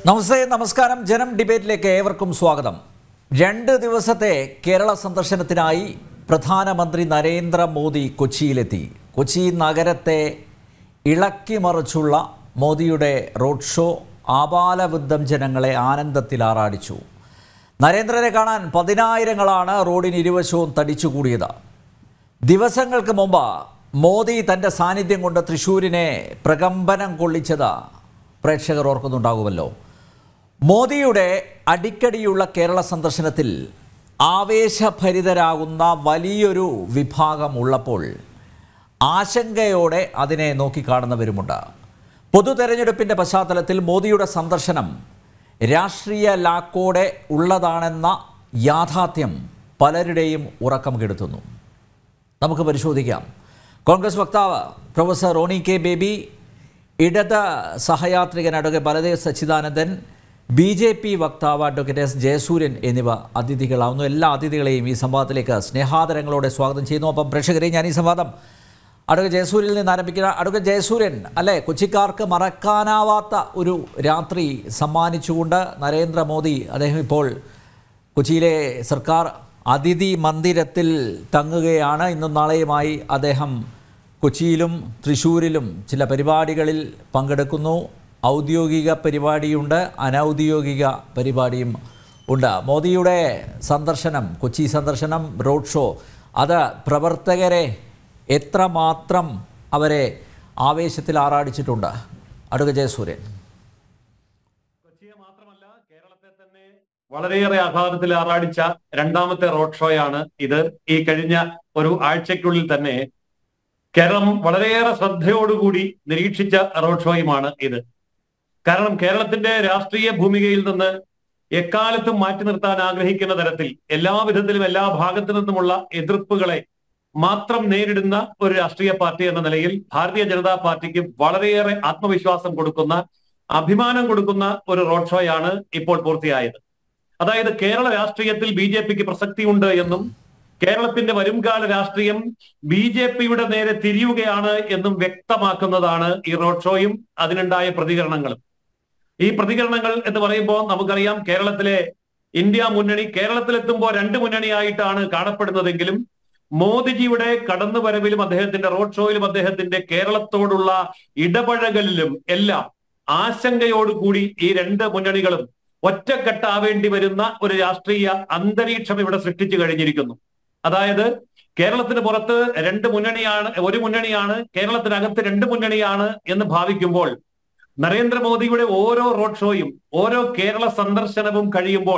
നമസ്തേ നമസ്കാരം ജനം ഡിബേറ്റിലേക്ക് ഏവർക്കും സ്വാഗതം രണ്ട് ദിവസത്തെ കേരള സന്ദർശനത്തിനായി പ്രധാനമന്ത്രി നരേന്ദ്രമോദി കൊച്ചിയിലെത്തി കൊച്ചി നഗരത്തെ ഇളക്കിമറിച്ചുള്ള മോദിയുടെ റോഡ് ഷോ ആപാലവൃദ്ധം ജനങ്ങളെ ആനന്ദത്തിൽ ആറാടിച്ചു നരേന്ദ്രനെ കാണാൻ പതിനായിരങ്ങളാണ് റോഡിന് ഇരുവശവും തടിച്ചുകൂടിയത് ദിവസങ്ങൾക്ക് മുമ്പ് മോദി തൻ്റെ സാന്നിധ്യം കൊണ്ട് തൃശ്ശൂരിനെ പ്രകമ്പനം കൊള്ളിച്ചത് പ്രേക്ഷകർ ഓർക്കുന്നുണ്ടാകുമല്ലോ മോദിയുടെ അടിക്കടിയുള്ള കേരള സന്ദർശനത്തിൽ ആവേശഭരിതരാകുന്ന വലിയൊരു വിഭാഗം ഉള്ളപ്പോൾ ആശങ്കയോടെ അതിനെ നോക്കിക്കാണുന്നവരുമുണ്ട് പൊതു തെരഞ്ഞെടുപ്പിൻ്റെ പശ്ചാത്തലത്തിൽ മോദിയുടെ സന്ദർശനം രാഷ്ട്രീയ ലാക്കോടെ ഉള്ളതാണെന്ന യാഥാർത്ഥ്യം പലരുടെയും ഉറക്കം കെടുത്തുന്നു നമുക്ക് പരിശോധിക്കാം കോൺഗ്രസ് വക്താവ് പ്രൊഫസർ റോണി കെ ബേബി ഇടത് സഹയാത്രികൻ advocate Baladev Sachidanandan BJP വക്താവ് അഡ്വക്കേറ്റ് എസ് ജയസൂര്യൻ എന്നിവ അതിഥികളാവുന്നു എല്ലാ അതിഥികളെയും ഈ സംവാദത്തിലേക്ക് സ്നേഹാദരങ്ങളോടെ സ്വാഗതം ചെയ്യുന്നു അപ്പം പ്രേക്ഷകരെ ഞാൻ ഈ സംവാദം അഡ്വക്കേറ്റ് ജയസൂര്യനിൽ നിന്ന് ആരംഭിക്കുന്ന അഡ്വക്കേറ്റ് ജയസൂര്യൻ അല്ലേ കൊച്ചിക്കാർക്ക് മറക്കാനാവാത്ത ഒരു രാത്രി സമ്മാനിച്ചുകൊണ്ട് നരേന്ദ്രമോദി അദ്ദേഹം ഇപ്പോൾ കൊച്ചിയിലെ സർക്കാർ അതിഥി മന്ദിരത്തിൽ തങ്ങുകയാണ് ഇന്നും നാളെയുമായി അദ്ദേഹം കൊച്ചിയിലും തൃശ്ശൂരിലും ചില പരിപാടികളിൽ പങ്കെടുക്കുന്നു ഔദ്യോഗിക പരിപാടിയുണ്ട് അനൗദ്യോഗിക പരിപാടിയും ഉണ്ട് മോദിയുടെ സന്ദർശനം കൊച്ചി സന്ദർശനം റോഡ് ഷോ അത് പ്രവർത്തകരെ എത്രമാത്രം അവരെ ആവേശത്തിൽ ആറാടിച്ചിട്ടുണ്ട് അടുക ജയസൂര്യൻ കൊച്ചിയെ മാത്രമല്ല കേരളത്തെ തന്നെ വളരെയേറെ ആഹ്ലാദത്തിൽ ആറാടിച്ച രണ്ടാമത്തെ റോഡ് ഷോയാണ് ഇത് ഈ കഴിഞ്ഞ ഒരു ആഴ്ചയ്ക്കുള്ളിൽ തന്നെ കേരളം വളരെയേറെ ശ്രദ്ധയോടുകൂടി നിരീക്ഷിച്ച റോഡ് ഷോയുമാണ് ഇത് കാരണം കേരളത്തിന്റെ രാഷ്ട്രീയ ഭൂമികയിൽ നിന്ന് എക്കാലത്തും മാറ്റി നിർത്താൻ ആഗ്രഹിക്കുന്ന തരത്തിൽ എല്ലാ വിധത്തിലും എല്ലാ ഭാഗത്തു നിന്നുമുള്ള എതിർപ്പുകളെ മാത്രം നേരിടുന്ന ഒരു രാഷ്ട്രീയ പാർട്ടി എന്ന നിലയിൽ ഭാരതീയ ജനതാ പാർട്ടിക്ക് വളരെയേറെ ആത്മവിശ്വാസം കൊടുക്കുന്ന അഭിമാനം കൊടുക്കുന്ന ഒരു റോഡ് ഷോയാണ് ഇപ്പോൾ പൂർത്തിയായത് അതായത് കേരള രാഷ്ട്രീയത്തിൽ ബി ജെ പിക്ക് പ്രസക്തിയുണ്ട് എന്നും കേരളത്തിന്റെ വരുംകാല രാഷ്ട്രീയം ബി ജെ പിയുടെ നേരെ തിരിയുകയാണ് എന്നും വ്യക്തമാക്കുന്നതാണ് ഈ റോഡ് ഷോയും അതിനുണ്ടായ പ്രതികരണങ്ങളും ഈ പ്രതികരണങ്ങൾ എന്ന് പറയുമ്പോൾ നമുക്കറിയാം കേരളത്തിലെ ഇന്ത്യ മുന്നണി കേരളത്തിലെത്തുമ്പോൾ രണ്ട് മുന്നണിയായിട്ടാണ് കാണപ്പെടുന്നതെങ്കിലും മോദിജിയുടെ കടന്നുവരവിലും അദ്ദേഹത്തിന്റെ റോഡ് ഷോയിലും അദ്ദേഹത്തിന്റെ കേരളത്തോടുള്ള ഇടപഴകലിലും എല്ലാം ആശങ്കയോടുകൂടി ഈ രണ്ട് മുന്നണികളും ഒറ്റക്കെട്ടാവേണ്ടി വരുന്ന ഒരു രാഷ്ട്രീയ അന്തരീക്ഷം ഇവിടെ സൃഷ്ടിച്ചു കഴിഞ്ഞിരിക്കുന്നു അതായത് കേരളത്തിന് പുറത്ത് രണ്ട് മുന്നണിയാണ് ഒരു മുന്നണിയാണ് കേരളത്തിനകത്ത് രണ്ട് മുന്നണിയാണ് എന്ന് ഭാവിക്കുമ്പോൾ നരേന്ദ്രമോദിയുടെ ഓരോ റോഡ് ഷോയും ഓരോ കേരള സന്ദർശനവും കഴിയുമ്പോൾ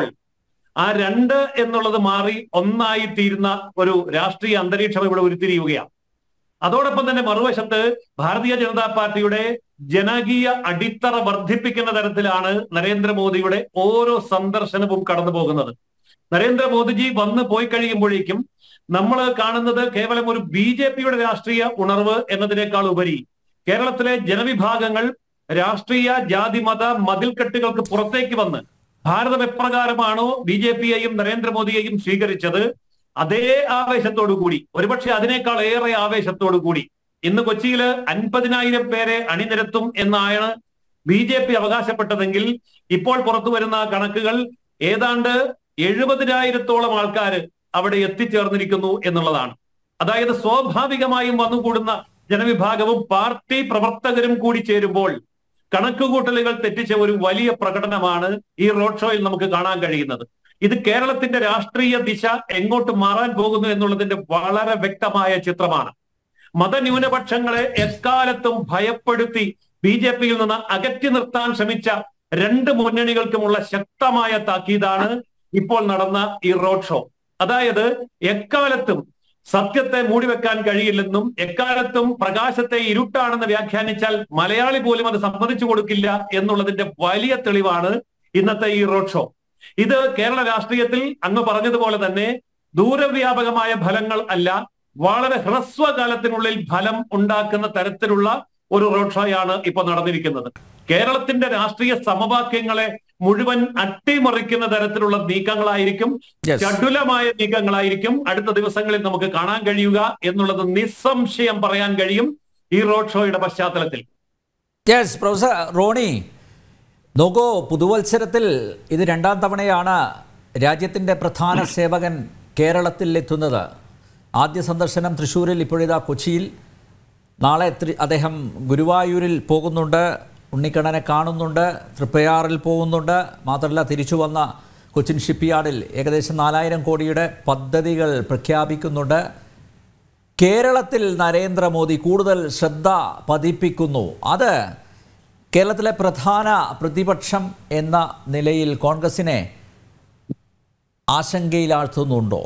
ആ രണ്ട് എന്നുള്ളത് മാറി ഒന്നായി തീരുന്ന ഒരു രാഷ്ട്രീയ അന്തരീക്ഷം ഇവിടെ ഉരുത്തിരിയുകയാണ് അതോടൊപ്പം തന്നെ മറുവശത്ത് ഭാരതീയ ജനതാ പാർട്ടിയുടെ ജനകീയ അടിത്തറ വർദ്ധിപ്പിക്കുന്ന തരത്തിലാണ് നരേന്ദ്രമോദിയുടെ ഓരോ സന്ദർശനവും കടന്നു പോകുന്നത് നരേന്ദ്രമോദിജി വന്ന് പോയി കഴിയുമ്പോഴേക്കും നമ്മൾ കാണുന്നത് കേവലം ഒരു ബി ജെ പിയുടെ രാഷ്ട്രീയ ഉണർവ് എന്നതിനേക്കാൾ ഉപരി കേരളത്തിലെ ജനവിഭാഗങ്ങൾ രാഷ്ട്രീയ ജാതിമത മതിൽക്കെട്ടുകൾക്ക് പുറത്തേക്ക് വന്ന് ഭാരതം എപ്രകാരമാണോ ബി ജെ പിയെയും നരേന്ദ്രമോദിയെയും സ്വീകരിച്ചത് അതേ ആവേശത്തോടു കൂടി ഒരുപക്ഷെ അതിനേക്കാൾ ഏറെ ആവേശത്തോടു കൂടി ഇന്ന് കൊച്ചിയിൽ അൻപതിനായിരം പേരെ അണിനിരത്തും എന്നാണ് ബി ജെ പി അവകാശപ്പെട്ടതെങ്കിൽ ഇപ്പോൾ പുറത്തു വരുന്ന കണക്കുകൾ ഏതാണ്ട് എഴുപതിനായിരത്തോളം ആൾക്കാർ അവിടെ എത്തിച്ചേർന്നിരിക്കുന്നു എന്നുള്ളതാണ് അതായത് സ്വാഭാവികമായും വന്നുകൂടുന്ന ജനവിഭാഗവും പാർട്ടി പ്രവർത്തകരും കൂടി ചേരുമ്പോൾ കണക്കുകൂട്ടലുകൾ തെറ്റിച്ച ഒരു വലിയ പ്രകടനമാണ് ഈ റോഡ് ഷോയിൽ നമുക്ക് കാണാൻ കഴിയുന്നത് ഇത് കേരളത്തിന്റെ രാഷ്ട്രീയ ദിശ എങ്ങോട്ട് മാറാൻ പോകുന്നു എന്നുള്ളതിന്റെ വളരെ വ്യക്തമായ ചിത്രമാണ് മതന്യൂനപക്ഷങ്ങളെ എക്കാലത്തും ഭയപ്പെടുത്തി ബി ജെ പിയിൽ നിന്ന് അകറ്റി നിർത്താൻ ശ്രമിച്ച രണ്ട് മുന്നണികൾക്കുമുള്ള ശക്തമായ താക്കീതാണ് ഇപ്പോൾ നടന്ന ഈ റോഡ് ഷോ അതായത് എക്കാലത്തും സത്യത്തെ മൂടിവെക്കാൻ കഴിയില്ലെന്നും എക്കാലത്തും പ്രകാശത്തെ ഇരുട്ടാണെന്ന് വ്യാഖ്യാനിച്ചാൽ മലയാളി പോലും അത് സമ്മതിച്ചു കൊടുക്കില്ല എന്നുള്ളതിന്റെ വലിയ തെളിവാണ് ഇന്നത്തെ ഈ റോഡ് ഷോ ഇത് കേരള രാഷ്ട്രീയത്തിൽ അങ്ങ് പറഞ്ഞതുപോലെ തന്നെ ദൂരവ്യാപകമായ ഫലങ്ങൾ അല്ല വളരെ ഹ്രസ്വകാലത്തിനുള്ളിൽ ഫലം ഉണ്ടാക്കുന്ന തരത്തിലുള്ള ഒരു റോഡ് ഷോയാണ് ഇപ്പൊ നടന്നിരിക്കുന്നത് കേരളത്തിന്റെ രാഷ്ട്രീയ സമവാക്യങ്ങളെ മുഴുവൻ അട്ടിമറിക്കുന്ന തരത്തിലുള്ള നീക്കങ്ങളായിരിക്കും Yes. ചടുലമായ നീക്കങ്ങളായിരിക്കും അടുത്ത ദിവസങ്ങളിൽ നമുക്ക് കാണാൻ കഴിയുക എന്നുള്ളത് നിസ്സംശയം പറയാൻ കഴിയും ഈ റോഡ് ഷോയുടെ പശ്ചാത്തലത്തിൽ യെസ് പ്രൊഫസർ റോണി നോക്കൂ പുതുവത്സരത്തിൽ ഇത് രണ്ടാം തവണയാണ് രാജ്യത്തിൻ്റെ പ്രധാന സേവകൻ കേരളത്തിൽ എത്തുന്നത് ആദ്യ സന്ദർശനം തൃശ്ശൂരിൽ ഇപ്പോഴിതാ കൊച്ചിയിൽ നാളെ ത്രി- അദ്ദേഹം ഗുരുവായൂരിൽ പോകുന്നുണ്ട് ഉണ്ണിക്കണ്ണനെ കാണുന്നുണ്ട് തൃപ്പയാറിൽ പോകുന്നുണ്ട് മാത്രമല്ല തിരിച്ചു വന്ന കൊച്ചിൻ ഷിപ്പ്യാർഡിൽ ഏകദേശം നാലായിരം കോടിയുടെ പദ്ധതികൾ പ്രഖ്യാപിക്കുന്നുണ്ട് കേരളത്തിൽ നരേന്ദ്രമോദി കൂടുതൽ ശ്രദ്ധ പതിപ്പിക്കുന്നു അത് കേരളത്തിലെ പ്രധാന പ്രതിപക്ഷം എന്ന നിലയിൽ കോൺഗ്രസിനെ ആശങ്കയിലാഴ്ത്തുന്നുണ്ടോ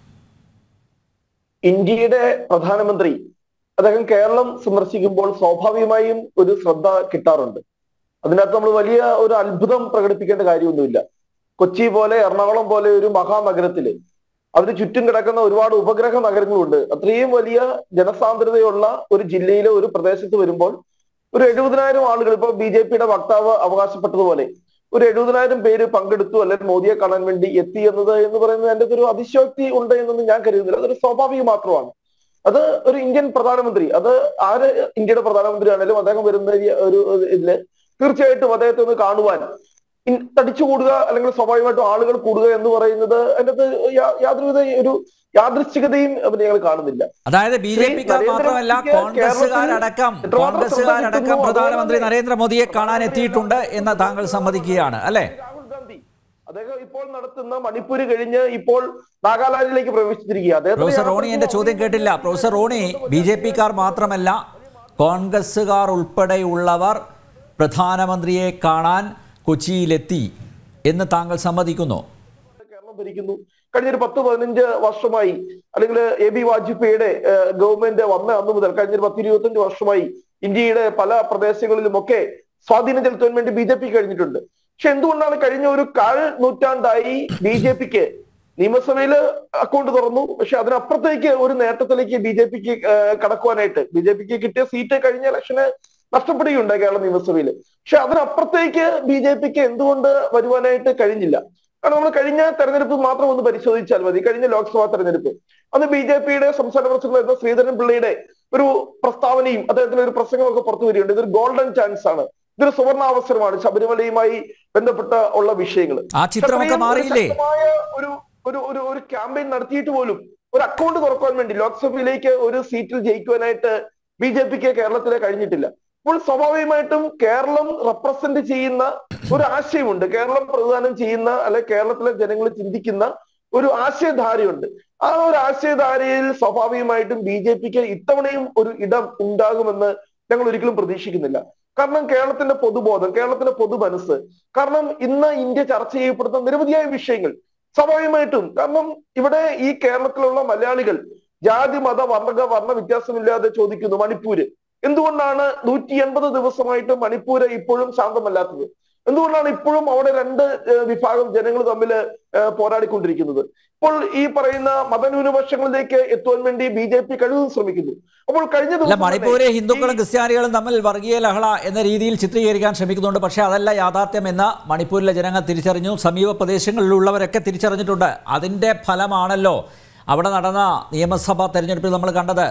ഇന്ത്യയുടെ പ്രധാനമന്ത്രി അദ്ദേഹം കേരളം സന്ദർശിക്കുമ്പോൾ സ്വാഭാവികമായും ഒരു ശ്രദ്ധ കിട്ടാറുണ്ട് അതിനകത്ത് നമ്മൾ വലിയ ഒരു അത്ഭുതം പ്രകടിപ്പിക്കേണ്ട കാര്യമൊന്നുമില്ല കൊച്ചി പോലെ എറണാകുളം പോലെ ഒരു മഹാനഗരത്തില് അതിന് ചുറ്റും കിടക്കുന്ന ഒരുപാട് ഉപഗ്രഹ നഗരങ്ങളുണ്ട് അത്രയും വലിയ ജനസാന്ദ്രതയുള്ള ഒരു ജില്ലയിലെ ഒരു പ്രദേശത്ത് വരുമ്പോൾ ഒരു എഴുപതിനായിരം ആളുകൾ ഇപ്പൊ ബി ജെ പിയുടെ വക്താവ് അവകാശപ്പെട്ടതുപോലെ ഒരു എഴുപതിനായിരം പേര് പങ്കെടുത്തു അല്ലെങ്കിൽ മോദിയെ കാണാൻ വേണ്ടി എത്തി എന്നത് എന്ന് പറയുന്നത് എന്റെ ഒരു അതിശയോക്തി ഉണ്ട് എന്നൊന്നും ഞാൻ കരുതുന്നില്ല അതൊരു സ്വാഭാവികം മാത്രമാണ് അത് ഒരു ഇന്ത്യൻ പ്രധാനമന്ത്രി അത് ആര് ഇന്ത്യയുടെ പ്രധാനമന്ത്രി ആണെങ്കിലും അദ്ദേഹം വരുന്ന ഈ ഒരു ഇതില് തീർച്ചയായിട്ടും അദ്ദേഹത്തെ ഒന്ന് കാണുവാൻ ഇൻ- തടിച്ചു കൂടുക അല്ലെങ്കിൽ സ്വാഭാവികമായിട്ടും ആളുകൾ കൂടുക എന്ന് പറയുന്നത് അതിന്റെ അകത്ത് യാ- യാതൊരുവിധ ഒരു യാദൃശ്ചികതയും പിന്നെ ഞങ്ങൾ കാണുന്നില്ല അതായത് ബി ജെ പിക്കാർ ശ്രീ മാത്രമല്ല നരേന്ദ്രമോദിക്ക് കോൺഗ്രസ്സുകാരടക്കം കേരളത്തിൽ എത്രമാത്രം കോൺഗ്രസ്സുകാരടക്കം ശ്രദ്ധ പ്രധാനമന്ത്രി കിട്ടുന്നു നരേന്ദ്രമോദിയെ കാണാൻ എത്തിയിട്ടുണ്ട് എന്ന് താങ്കൾ സമ്മതിക്കുകയാണ് അല്ലേ രാഹുൽ ഗാന്ധി അദ്ദേഹം ഇപ്പോൾ നടത്തുന്ന മണിപ്പൂര് കഴിഞ്ഞ് ഇപ്പോൾ നാഗാലാൻഡിലേക്ക് പ്രവേശിച്ചിരിക്കുക അദ്ദേഹത്തിന് പ്രൊഫസർ റോണി യാതൊരു എന്റെ ചോദ്യം കേട്ടില്ല പ്രൊഫസർ റോണി ബി ജെ പിക്കാർ മാത്രമല്ല കോൺഗ്രസ്സുകാർ ഉൾപ്പെടെയുള്ളവർ പ്രധാനമന്ത്രിയെ കാണാൻ കൊച്ചിയിലെത്തി എന്ന് താങ്കൾ സമ്മതിക്കുന്നു കേരളം ഭരിക്കുന്നു കഴിഞ്ഞ ഒരു പത്ത് പതിനഞ്ച് വർഷമായി അല്ലെങ്കിൽ എ ബി വാജ്പേയിയുടെ ഏഹ്, ഗവൺമെന്റ് വന്ന അന്ന് മുതൽ കഴിഞ്ഞ ഒരു പത്ത് ഇരുപത്തഞ്ച് വർഷമായി ഇന്ത്യയുടെ പല പ്രദേശങ്ങളിലുമൊക്കെ സ്വാധീനം ചെലുത്താൻ വേണ്ടി ബി ജെ പി കഴിഞ്ഞിട്ടുണ്ട് പക്ഷെ എന്തുകൊണ്ടാണ് കഴിഞ്ഞ ഒരു കാൽ നൂറ്റാണ്ടായി ബി ജെ പിക്ക് നിയമസഭയിൽ അക്കൗണ്ട് തുറന്നു പക്ഷെ അതിനപ്പുറത്തേക്ക് ഒരു നേട്ടത്തിലേക്ക് ബി ജെ പിക്ക് കടക്കുവാനായിട്ട് ബി ജെ പിക്ക് കിട്ടിയ സീറ്റ് കഴിഞ്ഞ ഇലക്ഷന് നഷ്ടപ്പെടുകയുണ്ടായി കേരള നിയമസഭയിൽ പക്ഷെ അതിനപ്പുറത്തേക്ക് ബി ജെ പിക്ക് എന്തുകൊണ്ട് വരുവാനായിട്ട് കഴിഞ്ഞില്ല കാരണം നമ്മൾ കഴിഞ്ഞ തെരഞ്ഞെടുപ്പ് മാത്രം ഒന്ന് പരിശോധിച്ചാൽ മതി കഴിഞ്ഞ ലോക്സഭാ തെരഞ്ഞെടുപ്പ് അന്ന് ബി ജെ പിയുടെ സംസ്ഥാന പ്രസിഡന്റ് ശ്രീധരൻ പിള്ളയുടെ ഒരു പ്രസ്താവനയും അദ്ദേഹത്തിന്റെ ഒരു പ്രസംഗമൊക്കെ പുറത്തു വരികയുണ്ട് ഇതൊരു ഗോൾഡൻ ചാൻസ് ആണ് ഇതൊരു സുവർണാവസരമാണ് ശബരിമലയുമായി ബന്ധപ്പെട്ട ഉള്ള വിഷയങ്ങൾ ആ ചിത്രമൊക്കെ മാറിയില്ലേ ഒരു ഒരു ഒരു ഒരു ക്യാമ്പയിൻ നടത്തിയിട്ട് പോലും ഒരു അക്കൗണ്ട് തുറക്കാൻ വേണ്ടി ലോക്സഭയിലേക്ക് ഒരു സീറ്റിൽ ജയിക്കുവാനായിട്ട് ബി ജെ പിക്ക് കേരളത്തിലെ കഴിഞ്ഞിട്ടില്ല അപ്പോൾ സ്വാഭാവികമായിട്ടും കേരളം റെപ്രസെന്റ് ചെയ്യുന്ന ഒരു ആശയമുണ്ട് കേരളം പ്രതിദാനം ചെയ്യുന്ന അല്ലെ കേരളത്തിലെ ജനങ്ങൾ ചിന്തിക്കുന്ന ഒരു ആശയധാരയുണ്ട് ആ ഒരു ആശയധാരയിൽ സ്വാഭാവികമായിട്ടും ബി ജെ പിക്ക് ഇത്തവണയും ഒരു ഇടം ഉണ്ടാകുമെന്ന് ഞങ്ങൾ ഒരിക്കലും പ്രതീക്ഷിക്കുന്നില്ല കാരണം കേരളത്തിന്റെ പൊതുബോധം കേരളത്തിന്റെ പൊതു മനസ്സ് കാരണം ഇന്ന് ഇന്ത്യ ചർച്ച ചെയ്യപ്പെടുന്ന നിരവധിയായ വിഷയങ്ങൾ സ്വാഭാവികമായിട്ടും കാരണം ഇവിടെ ഈ കേരളത്തിലുള്ള മലയാളികൾ ജാതി മത വർണ്ണ വർണ്ണ വ്യത്യാസമില്ലാതെ ചോദിക്കുന്നു മണിപ്പൂര് എന്തുകൊണ്ടാണ് നൂറ്റി എൺപത് ദിവസമായിട്ട് മണിപ്പൂര് ഇപ്പോഴും ശാന്തമല്ലാത്തത് എന്തുകൊണ്ടാണ് ഇപ്പോഴും അവിടെ രണ്ട് ഏഹ്, വിഭാഗം ജനങ്ങൾ തമ്മിൽ ഏഹ്, പോരാടിക്കൊണ്ടിരിക്കുന്നത് ഇപ്പോൾ ഈ പറയുന്ന മതന്യൂനപക്ഷങ്ങളിലേക്ക് എത്തുവാൻ വേണ്ടി ബി ജെ പി കഴിവും ശ്രമിക്കുന്നു അപ്പോൾ കഴിഞ്ഞ അല്ല ദിവസം തന്നെ മണിപ്പൂരെ ഈ- ഹിന്ദുക്കളും ക്രിസ്ത്യാനികളും തമ്മിൽ വർഗീയ ലഹള എന്ന രീതിയിൽ ചിത്രീകരിക്കാൻ ശ്രമിക്കുന്നുണ്ട് പക്ഷേ അതല്ല യാഥാർത്ഥ്യമെന്ന് മണിപ്പൂരിലെ ജനങ്ങൾ തിരിച്ചറിഞ്ഞു സമീപ പ്രദേശങ്ങളിലുള്ളവരൊക്കെ തിരിച്ചറിഞ്ഞിട്ടുണ്ട് അതിൻ്റെ ഫലമാണല്ലോ അവിടെ നടന്ന നിയമസഭാ തെരഞ്ഞെടുപ്പിൽ നമ്മൾ കണ്ടത്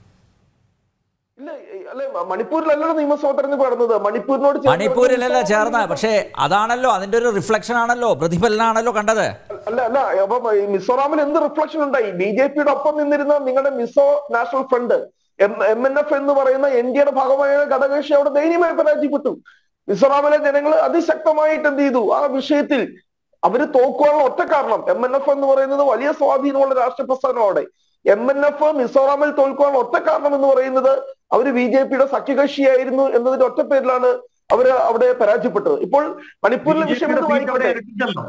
ഇല്ല അല്ലെ മണിപ്പൂരിലല്ലല്ലോ നിയമസഭാ തെരഞ്ഞെടുപ്പ് നടന്നത് മണിപ്പൂരിനോട് ചേർന്ന് മണിപ്പൂരിലല്ല ചേർന്ന് പക്ഷേ അതാണല്ലോ അതിൻ്റെ ഒരു റിഫ്ലക്ഷൻ ആണല്ലോ പ്രതിഫലനാണല്ലോ കണ്ടത് അല്ല അല്ല അപ്പൊ ഈ മിസോറാമിൽ എന്ത് റിഫ്ലക്ഷൻ ഉണ്ടായി ബി ജെ പിയുടെ ഒപ്പം നിന്നിരുന്ന നിങ്ങളുടെ Mizo national front M M N F എന്ന് പറയുന്ന എൻ ഡിയുടെ ഭാഗമായ ഘടകകക്ഷി അവിടെ ദയനീയമായി പരാജയപ്പെട്ടു മിസോറാമിലെ ജനങ്ങൾ അതിശക്തമായിട്ട് എന്ത് ചെയ്തു ആ വിഷയത്തിൽ അവര് തോക്കുവാനുള്ള ഒറ്റ കാരണം എം എൻ എഫ് എന്ന് പറയുന്നത് വലിയ സ്വാധീനമുള്ള രാഷ്ട്രീയ പ്രസ്ഥാനം അവിടെ എം എൻ എഫ് മിസോറാമിൽ തോൽക്കുവാനുള്ള ഒറ്റ കാരണം എന്ന് പറയുന്നത് അവര് ബി ജെ പിയുടെ സഖ്യകക്ഷിയായിരുന്നു എന്നതിന്റെ ഒറ്റ പേരിലാണ് അവര് അവിടെ പരാജയപ്പെട്ടത് ഇപ്പോൾ മണിപ്പൂരിലെ വിഷയം ബിജെപിയുടെ എന്ത് സീറ്റ് അവിടെ വായിക്കോട്ടെ ഇരട്ടിച്ചല്ലോ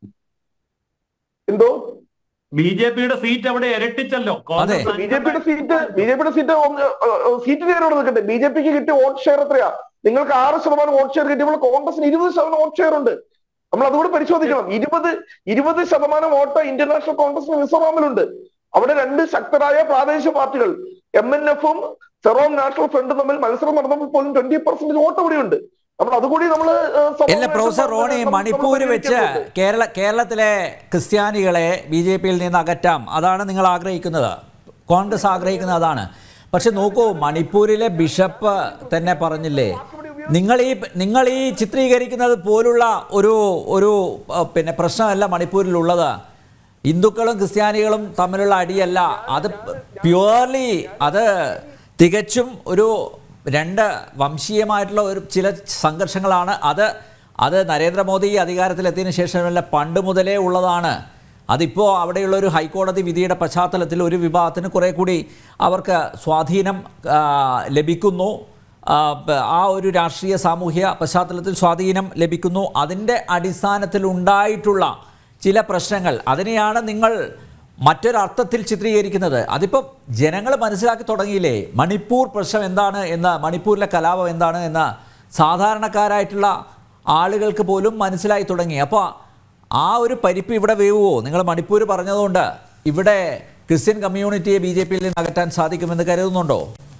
എന്തോ ബി ജെ പിയുടെ സീറ്റ് അവിടെ ഇരട്ടിച്ചല്ലോ കോൺഗ്രസ് ബി ജെ പിയുടെ സീറ്റ് ബി ജെ പിയുടെ സീറ്റ് സീറ്റ് നേരോട് നിൽക്കട്ടെ ബി ജെ പിക്ക് കിട്ടിയ വോട്ട് ഷെയർ എത്രയാ നിങ്ങൾക്ക് ആറ് ശതമാനം വോട്ട് ഷെയർ കിട്ടിയപ്പോൾ കോൺഗ്രസിന് ഇരുപത് ശതമാനം വോട്ട് ഷെയർ ഉണ്ട് നമ്മൾ അതുകൂടി പരിശോധിക്കണം ഇരുപത് ഇരുപത് ശതമാനം വോട്ട് ഇന്ത്യൻ നാഷണൽ കോൺഗ്രസിന് മിസോറാമിലുണ്ട് അവിടെ രണ്ട് ശക്തരായ പ്രാദേശിക പാർട്ടികൾ എം എൻ എഫും സെറോം നാഷണൽ ഫ്രണ്ടും തമ്മിൽ മത്സരം നടന്നപ്പോൾ പോലും ട്വന്റി പെർസെന്റേജ് വോട്ട് അവിടെയുണ്ട് നമ്മൾ അതുകൂടി നമ്മൾ അല്ല പ്രൊഫസർ റോണി മണിപ്പൂർ വെച്ച് കേരള കേരളത്തിലെ ക്രിസ്ത്യാനികളെ ബി ജെ പിയിൽ നിന്ന് അകറ്റാം അതാണ് നിങ്ങൾ ആഗ്രഹിക്കുന്നത് കോൺഗ്രസ് ആഗ്രഹിക്കുന്നത് അതാണ് പക്ഷെ നോക്കൂ മണിപ്പൂരിലെ ബിഷപ്പ് തന്നെ പറഞ്ഞില്ലേ നിങ്ങൾ ഈ നിങ്ങൾ ഈ ചിത്രീകരിക്കുന്നത് പോലുള്ള ഒരു ഒരു അഹ്, പിന്നെ പ്രശ്നമല്ല മണിപ്പൂരിലുള്ളത് ഹിന്ദുക്കളും ക്രിസ്ത്യാനികളും തമ്മിലുള്ള അടിയല്ല അത് പ്യുവർലി അത് തികച്ചും ഒരു രണ്ട് വംശീയമായിട്ടുള്ള ഒരു ചില സംഘർഷങ്ങളാണ് അത് അത് നരേന്ദ്രമോദി അധികാരത്തിലെത്തിയതിനു ശേഷമല്ല പണ്ട് മുതലേ ഉള്ളതാണ് അതിപ്പോൾ അവിടെയുള്ള ഒരു ഹൈക്കോടതി വിധിയുടെ പശ്ചാത്തലത്തിൽ ഒരു വിഭാഗത്തിന് കുറേ കൂടി അവർക്ക് സ്വാധീനം ആ, ലഭിക്കുന്നു ആ, പ- ആ ഒരു രാഷ്ട്രീയ സാമൂഹ്യ പശ്ചാത്തലത്തിൽ സ്വാധീനം ലഭിക്കുന്നു അതിൻ്റെ അടിസ്ഥാനത്തിൽ ഉണ്ടായിട്ടുള്ള ചില പ്രശ്നങ്ങൾ അതിനെയാണ് നിങ്ങൾ മറ്റൊരർത്ഥത്തിൽ ചിത്രീകരിക്കുന്നത് അതിപ്പം ജനങ്ങൾ മനസ്സിലാക്കി തുടങ്ങിയില്ലേ മണിപ്പൂർ പ്രശ്നം എന്താണ് എന്ന് മണിപ്പൂരിലെ കലാപം എന്താണ് എന്ന് സാധാരണക്കാരായിട്ടുള്ള ആളുകൾക്ക് പോലും മനസ്സിലായി തുടങ്ങി അപ്പോൾ ആ ഒരു പരിപ്പ് ഇവിടെ വേവുമോ നിങ്ങൾ മണിപ്പൂർ പറഞ്ഞതുകൊണ്ട് ഇവിടെ ക്രിസ്ത്യൻ കമ്മ്യൂണിറ്റിയെ ബി ജെ പിയിൽ നിന്ന് അകറ്റാൻ സാധിക്കുമെന്ന് കരുതുന്നുണ്ടോ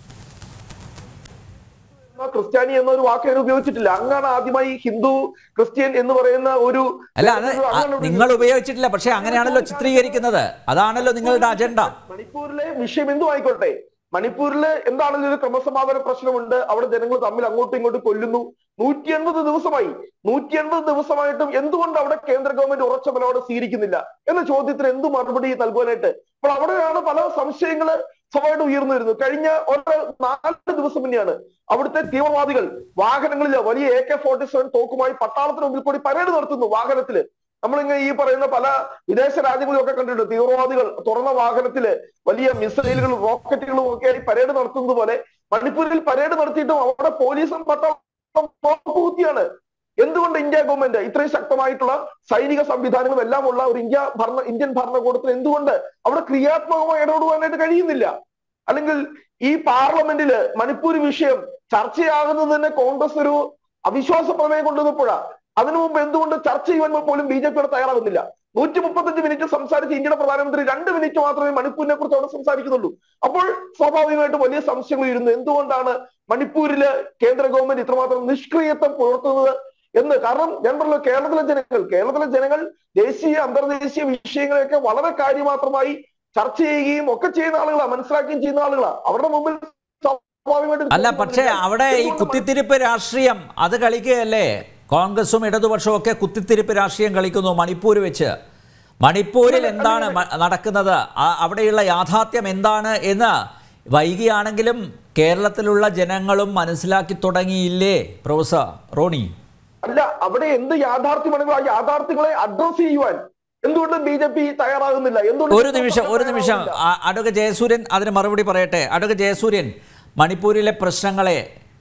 ആ ക്രിസ്ത്യാനി എന്നൊരു വാക്ക് ഞാൻ ഉപയോഗിച്ചിട്ടില്ല അങ്ങാണ് ആദ്യമായി ഹിന്ദു ക്രിസ്ത്യൻ എന്ന് പറയുന്ന ഒരു അല്ല അത് അങ്ങാണ് ആ, ഉപയോഗിച്ചത്. നിങ്ങൾ ഉപയോഗിച്ചിട്ടില്ല പക്ഷേ അങ്ങനെയാണല്ലോ ചിത്രീകരിക്കുന്നത് അതാണല്ലോ നിങ്ങളുടെ അജണ്ട മണിപ്പൂരിലെ വിഷയം എന്തും ആയിക്കോട്ടെ മണിപ്പൂരില് എന്താണെങ്കിലും ഒരു ക്രമസമാധാന പ്രശ്നമുണ്ട് അവിടെ ജനങ്ങൾ തമ്മിൽ അങ്ങോട്ടും ഇങ്ങോട്ടും കൊല്ലുന്നു നൂറ്റി എൺപത് ദിവസമായി നൂറ്റി എൺപത് ദിവസമായിട്ടും എന്തുകൊണ്ട് അവിടെ കേന്ദ്ര ഗവൺമെന്റ് ഉറച്ച നിലപാട് സ്വീകരിക്കുന്നില്ല എന്ന ചോദ്യത്തിന് എന്ത് മറുപടി നൽകുവാനായിട്ട് അപ്പോൾ അവിടെയാണ് പല സംശയങ്ങള് സ്വാഭാവികമായിട്ട് ഉയർന്നു വരുന്നു കഴിഞ്ഞ ഒരു നാല് ദിവസം മുന്നെയാണ് അവിടുത്തെ തീവ്രവാദികൾ വാഹനങ്ങളിൽ വലിയ എ കെ ഫോർട്ടി സെവൻ തോക്കുമായി പട്ടാളത്തിന് മുമ്പിൽ കൂടി പരേഡ് നടത്തുന്നു വാഹനത്തില് നമ്മളിങ്ങനെ ഈ പറയുന്ന പല വിദേശ രാജ്യങ്ങളിലൊക്കെ കണ്ടിട്ടുണ്ട് തീവ്രവാദികൾ തുറന്ന വാഹനത്തില് വലിയ മിസൈലുകളും റോക്കറ്റുകളും ഒക്കെ ആയി പരേഡ് നടത്തുന്നത് പോലെ മണിപ്പൂരിൽ പരേഡ് നടത്തിയിട്ടും അവിടെ പോലീസും പട്ടാളം നോക്കുകുത്തിയാണ് എന്തുകൊണ്ട് ഇന്ത്യ ഗവൺമെന്റ് ഇത്രയും ശക്തമായിട്ടുള്ള സൈനിക സംവിധാനങ്ങളും എല്ലാം ഉള്ള ഒരു ഇന്ത്യ ഭരണ ഇന്ത്യൻ ഭരണകൂടത്തിന് എന്തുകൊണ്ട് അവിടെ ക്രിയാത്മകമായി ഇടപെടുവാനായിട്ട് കഴിയുന്നില്ല അല്ലെങ്കിൽ ഈ പാർലമെന്റില് മണിപ്പൂർ വിഷയം ചർച്ചയാകുന്നത് തന്നെ കോൺഗ്രസ് ഒരു അവിശ്വാസ പ്രമേയം കൊണ്ടുവന്നപ്പോഴാ അതിനു മുമ്പ് എന്തുകൊണ്ട് ചർച്ച ചെയ്യുവാൻ പോലും ബി ജെ പിയുടെ തയ്യാറാകുന്നില്ല നൂറ്റി മുപ്പത്തഞ്ച് മിനിറ്റ് സംസാരിച്ച് ഇന്ത്യയുടെ പ്രധാനമന്ത്രി രണ്ട് മിനിറ്റ് മാത്രമേ മണിപ്പൂരിനെ കുറിച്ച് അവിടെ സംസാരിക്കുന്നുള്ളൂ അപ്പോൾ സ്വാഭാവികമായിട്ടും വലിയ സംശയങ്ങൾ ഇരുന്നു എന്തുകൊണ്ടാണ് മണിപ്പൂരില് കേന്ദ്ര ഗവൺമെന്റ് ഇത്രമാത്രം നിഷ്ക്രിയത്വം പുലർത്തുന്നത് എന്ന് കാരണം ഞാൻ പറഞ്ഞു കേരളത്തിലെ ജനങ്ങൾ കേരളത്തിലെ ജനങ്ങൾ ദേശീയ അന്തർദേശീയ വിഷയങ്ങളെയൊക്കെ വളരെ കാര്യമാത്രമായി ചർച്ച ചെയ്യുകയും ഒക്കെ ചെയ്യുന്ന ആളുകളാ മനസ്സിലാക്കുകയും ചെയ്യുന്ന ആളുകളാ അവരുടെ മുമ്പിൽ സ്വാഭാവികമായിട്ടും അല്ല പക്ഷേ അവിടെ ഈ എന്തുകൊണ്ട് കുത്തിത്തിരിപ്പ് രാഷ്ട്രീയം അത് കളിക്കുകയല്ലേ കോൺഗ്രസും ഇടതുപക്ഷവും ഒക്കെ കുത്തിത്തിരിപ്പ് രാഷ്ട്രീയം കളിക്കുന്നു മണിപ്പൂർ വെച്ച് മണിപ്പൂരിൽ എന്താണ് മ- നടക്കുന്നത് ആ- അവിടെയുള്ള യാഥാർത്ഥ്യം എന്താണ് എന്ന് വൈകിയാണെങ്കിലും കേരളത്തിലുള്ള ജനങ്ങളും മനസ്സിലാക്കി തുടങ്ങിയില്ലേ പ്രൊഫസർ റോണി അല്ല അവിടെ എന്ത് യാഥാർത്ഥ്യമാണെങ്കിലും ആ യാഥാർത്ഥ്യങ്ങളെ അഡ്രസ് ചെയ്യുവാൻ എന്തുകൊണ്ട് ബി ജെ പി തയ്യാറാകുന്നില്ല എന്തുകൊണ്ട് ഒരു നിമിഷം ഒരു നിമിഷം ആ- അഡ്വക്കേറ്റ് ജയസൂര്യൻ അതിന് മറുപടി പറയട്ടെ അഡ്വക്കേറ്റ് ജയസൂര്യൻ മണിപ്പൂരിലെ പ്രശ്നങ്ങളെ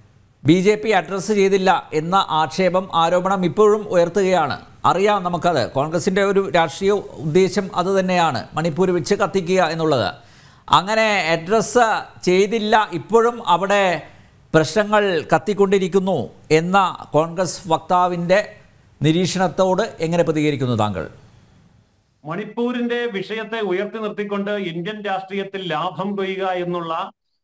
ബി ജെ പി അഡ്രസ്സ് ചെയ്തില്ല എന്ന ആക്ഷേപം ആരോപണം ഇപ്പോഴും ഉയർത്തുകയാണ് അറിയാം നമുക്കത് കോൺഗ്രസിൻ്റെ ഒരു രാഷ്ട്രീയ ഉദ്ദേശം അത് തന്നെയാണ് മണിപ്പൂർ വെച്ച് കത്തിക്കുക എന്നുള്ളത് അങ്ങനെ അഡ്രസ്സ് ചെയ്തില്ല ഇപ്പോഴും അവിടെ പ്രശ്നങ്ങൾ കത്തിക്കൊണ്ടിരിക്കുന്നു എന്ന കോൺഗ്രസ് വക്താവിൻ്റെ നിരീക്ഷണത്തോട് എങ്ങനെ പ്രതികരിക്കുന്നു താങ്കൾ മണിപ്പൂരിന്റെ വിഷയത്തെ ഉയർത്തി നിർത്തിക്കൊണ്ട് ഇന്ത്യൻ രാഷ്ട്രീയത്തിൽ ലാഭം കൊയ്യുക എന്നുള്ള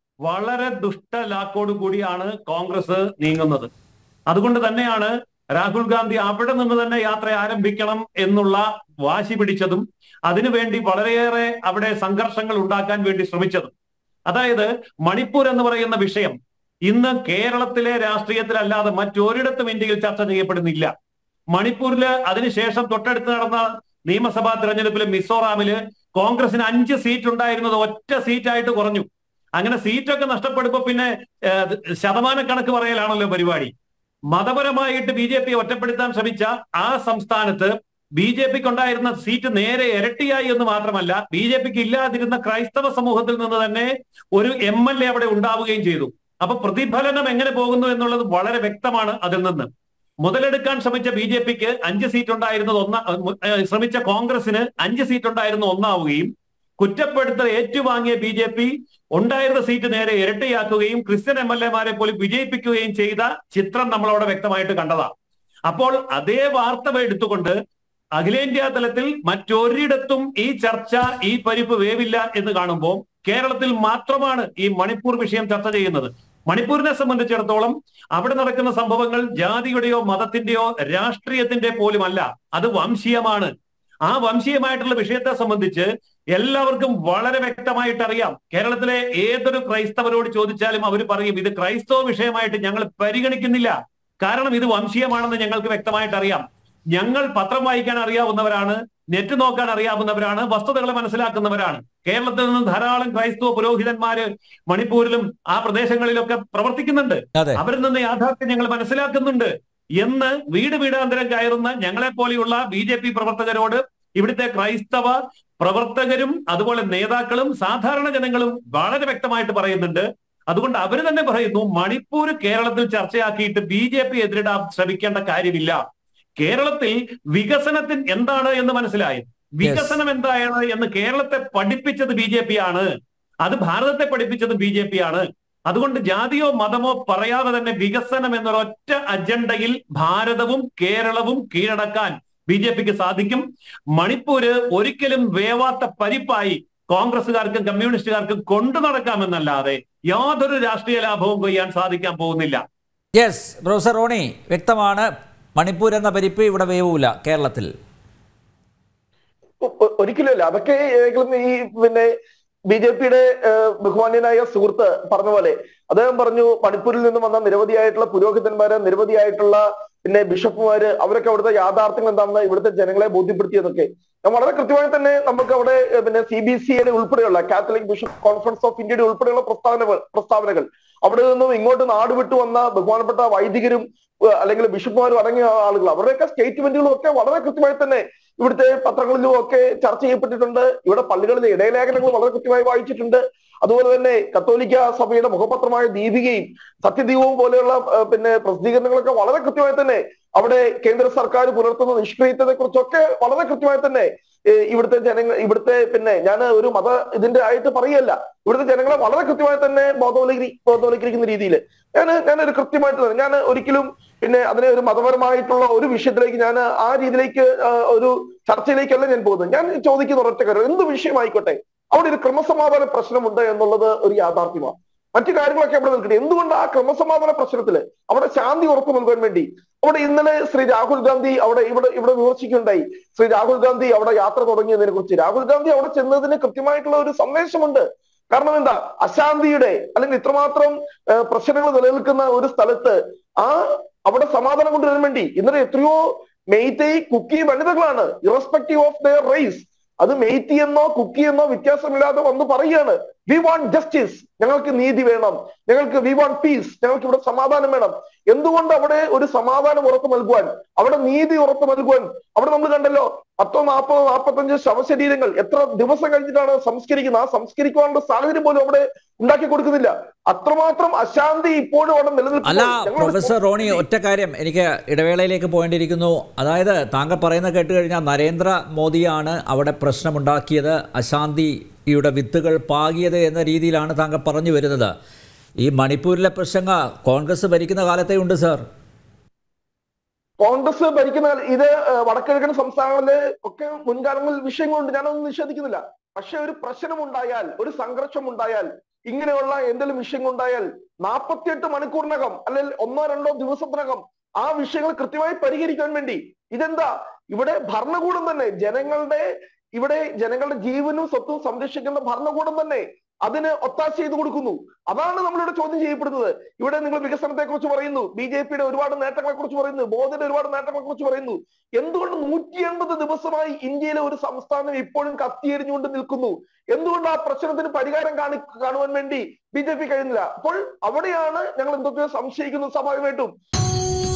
വളരെ ദുഷ്ടലാക്കോട് കൂടിയാണ് കോൺഗ്രസ് നീങ്ങുന്നത് അതുകൊണ്ട് തന്നെയാണ് രാഹുൽ ഗാന്ധി അവിടെ നിന്ന് തന്നെ യാത്ര ആരംഭിക്കണം എന്നുള്ള വാശി പിടിച്ചതും അതിനുവേണ്ടി വളരെയേറെ അവിടെ സംഘർഷങ്ങൾ ഉണ്ടാക്കാൻ വേണ്ടി ശ്രമിച്ചതും അതായത് മണിപ്പൂർ എന്ന് പറയുന്ന വിഷയം ഇന്ന് കേരളത്തിലെ രാഷ്ട്രീയത്തിലല്ലാതെ മറ്റൊരിടത്തും ഇന്ത്യയിൽ ചർച്ച ചെയ്യപ്പെടുന്നില്ല മണിപ്പൂരില് അതിനുശേഷം തൊട്ടടുത്ത് നടന്ന നിയമസഭാ തെരഞ്ഞെടുപ്പിൽ മിസോറാമില് കോൺഗ്രസിന് അഞ്ച് സീറ്റ് ഉണ്ടായിരുന്നത് ഒറ്റ സീറ്റായിട്ട് കുറഞ്ഞു അങ്ങനെ സീറ്റൊക്കെ നഷ്ടപ്പെടുമ്പോ പിന്നെ ഏഹ്, ശതമാന കണക്ക് പറയലാണല്ലോ പരിപാടി മതപരമായിട്ട് ബി ജെ പി ഒറ്റപ്പെടുത്താൻ ശ്രമിച്ച ആ സംസ്ഥാനത്ത് ബി ജെ പിക്ക് ഉണ്ടായിരുന്ന സീറ്റ് നേരെ ഇരട്ടിയായി എന്ന് മാത്രമല്ല ബി ജെ പിക്ക് ഇല്ലാതിരുന്ന ക്രൈസ്തവ സമൂഹത്തിൽ നിന്ന് തന്നെ ഒരു എം എൽ എ അവിടെ ഉണ്ടാവുകയും ചെയ്തു അപ്പൊ പ്രതിഫലനം എങ്ങനെ പോകുന്നു എന്നുള്ളത് വളരെ വ്യക്തമാണ് അതിൽ നിന്ന് മുതലെടുക്കാൻ ശ്രമിച്ച ബി ജെ പിക്ക് അഞ്ച് സീറ്റ് ഉണ്ടായിരുന്നത് ഒന്ന ഏഹ് ശ്രമിച്ച കോൺഗ്രസിന് അഞ്ച് സീറ്റ് ഉണ്ടായിരുന്ന ഒന്നാവുകയും കുറ്റപ്പെടുത്തൽ ഏറ്റുവാങ്ങിയ ബി ജെ പി ഉണ്ടായിരുന്ന സീറ്റ് നേരെ ഇരട്ടിയാക്കുകയും ക്രിസ്ത്യൻ എം എൽ എമാരെ പോലും വിജയിപ്പിക്കുകയും ചെയ്ത ചിത്രം നമ്മളവിടെ വ്യക്തമായിട്ട് കണ്ടതാ അപ്പോൾ അതേ വാർത്ത എടുത്തുകൊണ്ട് അഖിലേന്ത്യാ തലത്തിൽ മറ്റൊരിടത്തും ഈ ചർച്ച ഈ പരിപ്പ് വേവില്ല എന്ന് കാണുമ്പോൾ കേരളത്തിൽ മാത്രമാണ് ഈ മണിപ്പൂർ വിഷയം ചർച്ച ചെയ്യുന്നത് മണിപ്പൂരിനെ സംബന്ധിച്ചിടത്തോളം അവിടെ നടക്കുന്ന സംഭവങ്ങൾ ജാതിയുടെയോ മതത്തിന്റെയോ രാഷ്ട്രീയത്തിന്റെ പോലും അല്ല അത് വംശീയമാണ് ആ വംശീയമായിട്ടുള്ള വിഷയത്തെ സംബന്ധിച്ച് എല്ലാവർക്കും വളരെ വ്യക്തമായിട്ട് അറിയാം കേരളത്തിലെ ഏതൊരു ക്രൈസ്തവരോട് ചോദിച്ചാലും അവർ പറയും ഇത് ക്രൈസ്തവ വിഷയമായിട്ട് ഞങ്ങൾ പരിഗണിക്കുന്നില്ല കാരണം ഇത് വംശീയമാണെന്ന് ഞങ്ങൾക്ക് വ്യക്തമായിട്ട് അറിയാം ഞങ്ങൾ പത്രം വായിക്കാൻ അറിയാവുന്നവരാണ് നെറ്റ് നോക്കാൻ അറിയാവുന്നവരാണ് വസ്തുതകളെ മനസ്സിലാക്കുന്നവരാണ് കേരളത്തിൽ നിന്ന് ധാരാളം ക്രൈസ്തവ പുരോഹിതന്മാര് മണിപ്പൂരിലും ആ പ്രദേശങ്ങളിലൊക്കെ പ്രവർത്തിക്കുന്നുണ്ട് അതെ അവരിൽ നിന്ന് യാഥാർത്ഥ്യം ഞങ്ങൾ മനസ്സിലാക്കുന്നുണ്ട് എന്ന് വീട് വീടാന്തരം കയറുന്ന ഞങ്ങളെ പോലെയുള്ള ബി ജെ പി പ്രവർത്തകരോട് ഇവിടുത്തെ ക്രൈസ്തവ പ്രവർത്തകരും അതുപോലെ നേതാക്കളും സാധാരണ ജനങ്ങളും വളരെ വ്യക്തമായിട്ട് പറയുന്നുണ്ട് അതുകൊണ്ട് അവർ തന്നെ പറയുന്നു മണിപ്പൂർ കേരളത്തിൽ ചർച്ചയാക്കിയിട്ട് ബി ജെ പി എതിരിടാൻ ശ്രമിക്കേണ്ട കാര്യമില്ല കേരളത്തിൽ വികസനത്തിന് എന്താണ് എന്ന് മനസ്സിലായി വികസനം എന്താണ് എന്ന് കേരളത്തെ പഠിപ്പിച്ചത് ബി ജെ പി ആണ് അത് ഭാരതത്തെ പഠിപ്പിച്ചത് ബി ജെ പി ആണ് അതുകൊണ്ട് ജാതിയോ മതമോ പറയാതെ തന്നെ വികസനം എന്നൊരൊറ്റ അജണ്ടയിൽ ഭാരതവും കേരളവും കീഴടക്കാൻ ബി ജെ പിക്ക് സാധിക്കും മണിപ്പൂര് ഒരിക്കലും വേവാത്ത പരിപ്പായി കോൺഗ്രസുകാർക്കും കമ്മ്യൂണിസ്റ്റുകാർക്കും കൊണ്ടു നടക്കാമെന്നല്ലാതെ യാതൊരു രാഷ്ട്രീയ ലാഭവും കൊയ്യാൻ സാധിക്കാൻ പോകുന്നില്ല യെസ് പ്രൊഫസർ റോണി വ്യക്തമാണ് മണിപ്പൂർ എന്ന പരിപ്പ് ഇവിടെ വേവൂല കേരളത്തിൽ ഒ- ഒ- ഒരിക്കലുമല്ല അതൊക്കെ ഏതെങ്കിലും ഈ പിന്നെ ബി ജെ പിയുടെ ബഹുമാന്യനായ സുഹൃത്ത് പറഞ്ഞ പോലെ അദ്ദേഹം പറഞ്ഞു മണിപ്പൂരിൽ നിന്ന് വന്ന നിരവധിയായിട്ടുള്ള പുരോഹിതന്മാര് നിരവധിയായിട്ടുള്ള പിന്നെ ബിഷപ്പുമാര് അവരൊക്കെ അവിടുത്തെ യാഥാർത്ഥ്യങ്ങൾ എന്താണെന്ന് ഇവിടുത്തെ ജനങ്ങളെ ബോധ്യപ്പെടുത്തിയതൊക്കെ ഞാൻ വളരെ കൃത്യമായി തന്നെ നമുക്ക് അവിടെ ഏഹ്, പിന്നെ സി ബി സി യുടെ ഉൾപ്പെടെയുള്ള കാത്തലിക് ബിഷപ്പ് കോൺഫറൻസ് ഓഫ് ഇന്ത്യയുടെ ഉൾപ്പെടെയുള്ള പ്രസ്താവനകൾ പ്രസ്താവനകൾ അവിടെ നിന്നും ഇങ്ങോട്ട് നാട് വിട്ടു വന്ന ബഹുമാനപ്പെട്ട വൈദികരും ഏഹ്, അല്ലെങ്കിൽ ബിഷപ്പുമാരും അടങ്ങിയ ആളുകൾ അവരുടെയൊക്കെ സ്റ്റേറ്റ്മെന്റുകളും ഒക്കെ വളരെ കൃത്യമായി തന്നെ ഇവിടുത്തെ പത്രങ്ങളിലും ഒക്കെ ചർച്ച ചെയ്യപ്പെട്ടിട്ടുണ്ട് ഇവിടെ പള്ളികളിലെ ഇടയലേഖനങ്ങൾ വളരെ കൃത്യമായി വായിച്ചിട്ടുണ്ട് അതുപോലെ തന്നെ കത്തോലിക്ക സഭയുടെ മുഖപത്രമായ ദീപികയും സത്യദീപവും പോലെയുള്ള ഏഹ്, പിന്നെ പ്രസിദ്ധീകരണങ്ങളൊക്കെ വളരെ കൃത്യമായി തന്നെ അവിടെ കേന്ദ്ര സർക്കാർ പുലർത്തുന്ന നിഷ്ക്രിയത്വത്തെ കുറിച്ചൊക്കെ വളരെ കൃത്യമായി തന്നെ ഏഹ്, ഇവിടുത്തെ ജനങ്ങൾ ഇവിടുത്തെ പിന്നെ ഞാൻ ഒരു മത ഇതിന്റെ ആയിട്ട് പറയല്ല ഇവിടുത്തെ ജനങ്ങളെ വളരെ കൃത്യമായി തന്നെ ബോധവൽക്കരി ബോധവൽക്കരിക്കുന്ന രീതിയിൽ ഞാൻ ഞാൻ ഒരു കൃത്യമായിട്ട് തന്നെ ഞാൻ ഒരിക്കലും പിന്നെ അതിനെ ഒരു മതപരമായിട്ടുള്ള ഒരു വിഷയത്തിലേക്ക് ഞാൻ ആ രീതിയിലേക്ക് ആ, ഒരു ചർച്ചയിലേക്കല്ല ഞാൻ പോകുന്നത് ഞാൻ ചോദിക്കുന്ന ഒരൊറ്റ കാര്യം എന്ത് വിഷയമായിക്കോട്ടെ അവിടെ ഒരു ക്രമസമാധാന പ്രശ്നമുണ്ട് എന്നുള്ളത് ഒരു യാഥാർത്ഥ്യമാണ് മറ്റു കാര്യങ്ങളൊക്കെ അവിടെ നിൽക്കട്ടെ എന്തുകൊണ്ട് ആ ക്രമസമാധാന പ്രശ്നത്തില് അവിടെ ശാന്തി ഉറപ്പു നൽകാൻ വേണ്ടി അവിടെ ഇന്നലെ ശ്രീ രാഹുൽ ഗാന്ധി അവിടെ ഇവിടെ ഇവിടെ വിമർശിക്കുകയുണ്ടായി ശ്രീ രാഹുൽ ഗാന്ധി അവിടെ യാത്ര തുടങ്ങിയതിനെ കുറിച്ച് രാഹുൽ ഗാന്ധി അവിടെ ചെന്നതിന് കൃത്യമായിട്ടുള്ള ഒരു സന്ദേശമുണ്ട് കാരണം എന്താ അശാന്തിയുടെ അല്ലെങ്കിൽ ഇത്രമാത്രം ഏഹ്, പ്രശ്നങ്ങൾ നിലനിൽക്കുന്ന ഒരു സ്ഥലത്ത് ആ അവിടെ സമാധാനം കൊണ്ടുവരാൻ വേണ്ടി ഇന്നലെ എത്രയോ മെയ്തൈ കുക്കി വനിതകളാണ് ഇറസ്പെക്റ്റീവ് ഓഫ് ദയർ റേസ് അത് മെയ്ത്തി എന്നോ കുക്കി എന്നോ വ്യത്യാസമില്ലാതെ വന്ന് പറയുകയാണ് വി വാണ്ട് ജസ്റ്റിസ് ഞങ്ങൾക്ക് നീതി വേണം ഞങ്ങൾക്ക് വി വാണ്ട് പീസ് ഞങ്ങൾക്ക് ഇവിടെ സമാധാനം വേണം എന്തുകൊണ്ട് അവിടെ ഒരു സമാധാനം ഉറപ്പ് നൽകുവാൻ അവിടെ നീതി ഉറപ്പ് നൽകുവാൻ അവിടെ നമ്മൾ കണ്ടല്ലോ പത്തോ നാൽപ്പതോ നാൽപ്പത്തഞ്ച് ശവശരീരങ്ങൾ എത്ര ദിവസം കഴിഞ്ഞിട്ടാണ് സംസ്കരിക്കുന്നത് ആ സംസ്കരിക്കുവാനുള്ള സാഹചര്യം പോലും അവിടെ ഉണ്ടാക്കി കൊടുക്കുന്നില്ല അത്രമാത്രം അശാന്തി ഇപ്പോഴും അവിടെ അല്ല നിലനിൽക്കുന്നു പ്രൊഫസർ റോണി ഒറ്റ കാര്യം എനിക്ക് ഇടവേളയിലേക്ക് പോകേണ്ടിയിരിക്കുന്നു അതായത് താങ്കൾ പറയുന്നത് കേട്ട് കഴിഞ്ഞാൽ നരേന്ദ്ര മോദിയാണ് അവിടെ പ്രശ്നമുണ്ടാക്കിയത് അശാന്തിയുടെ വിത്തുകൾ പാകിയത് എന്ന രീതിയിലാണ് താങ്കൾ പറഞ്ഞു വരുന്നത് ഈ മണിപ്പൂരിലെ പ്രശ്നങ്ങൾ കോൺഗ്രസ് ഭരിക്കുന്ന കാലത്തേ ഉണ്ട് സാർ കോൺഗ്രസ് ഭരിക്കുന്ന ഇത് ഏഹ്, വടക്കിഴക്കൻ സംസ്ഥാനങ്ങളിലെ ഒക്കെ മുൻകാലങ്ങളിൽ വിഷയങ്ങളുണ്ട് ഞാനൊന്നും നിഷേധിക്കുന്നില്ല പക്ഷെ ഒരു പ്രശ്നം ഉണ്ടായാൽ ഒരു സംഘർഷം ഉണ്ടായാൽ ഇങ്ങനെയുള്ള എന്തെങ്കിലും വിഷയങ്ങൾ ഉണ്ടായാൽ നാൽപ്പത്തിയെട്ട് മണിക്കൂറിനകം അല്ലെങ്കിൽ ഒന്നോ രണ്ടോ ദിവസത്തിനകം ആ വിഷയങ്ങൾ കൃത്യമായി പരിഹരിക്കാൻ വേണ്ടി ഇതെന്താ ഇവിടെ ഭരണകൂടം തന്നെ ജനങ്ങളുടെ ഇവിടെ ജനങ്ങളുടെ ജീവനും സ്വത്തും സംരക്ഷിക്കുന്ന ഭരണകൂടം തന്നെ അതിന് ഒത്താശ ചെയ്തു കൊടുക്കുന്നു അതാണ് നമ്മളിവിടെ ചോദ്യം ചെയ്യപ്പെടുന്നത് ഇവിടെ നിങ്ങൾ വികസനത്തെ കുറിച്ച് പറയുന്നു ബി ജെ പിയുടെ ഒരുപാട് നേട്ടങ്ങളെ കുറിച്ച് പറയുന്നു മോദിയുടെ ഒരുപാട് നേട്ടങ്ങളെ കുറിച്ച് പറയുന്നു എന്തുകൊണ്ട് നൂറ്റി എൺപത് ദിവസമായി ഇന്ത്യയിലെ ഒരു സംസ്ഥാനം ഇപ്പോഴും കത്തിയെരിഞ്ഞുകൊണ്ട് നിൽക്കുന്നു എന്തുകൊണ്ട് ആ പ്രശ്നത്തിന് പരിഹാരം കാണി കാണുവാൻ വേണ്ടി ബി ജെ പി കഴിയുന്നില്ല അപ്പോൾ അവിടെയാണ് ഞങ്ങൾ എന്തൊക്കെയോ സംശയിക്കുന്നത് സ്വാഭാവികമായിട്ടും